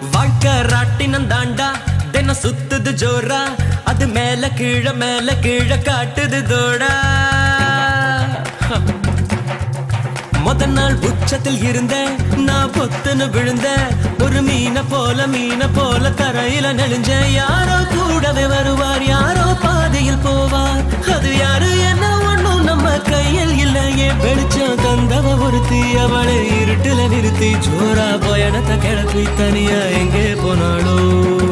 வாழ்க்கை ராட்டினம் தாண்டா தினம் சுத்துது ஜோரா அது மேல கீழ மேல கீழ காட்டுது தோடா முத நாள் உச்சத்தில் இருந்த நான் பொத்துன்னு விழுந்த ஒரு மீனை போல மீனை போல கரையில நெளிஞ்ச யாரோ கூடவே வருவார் யாரோ பாதையில் போவார் அது யாரு என்ன ஒண்ணும் நம்ம கையில் இல்லையே வெளிச்சம் தந்தவ ஒருத்தி அவளை இருட்டுல நிறுத்தி ஜோரா பயணத்தை கிளப்பி தனியா எங்கே போனாளோ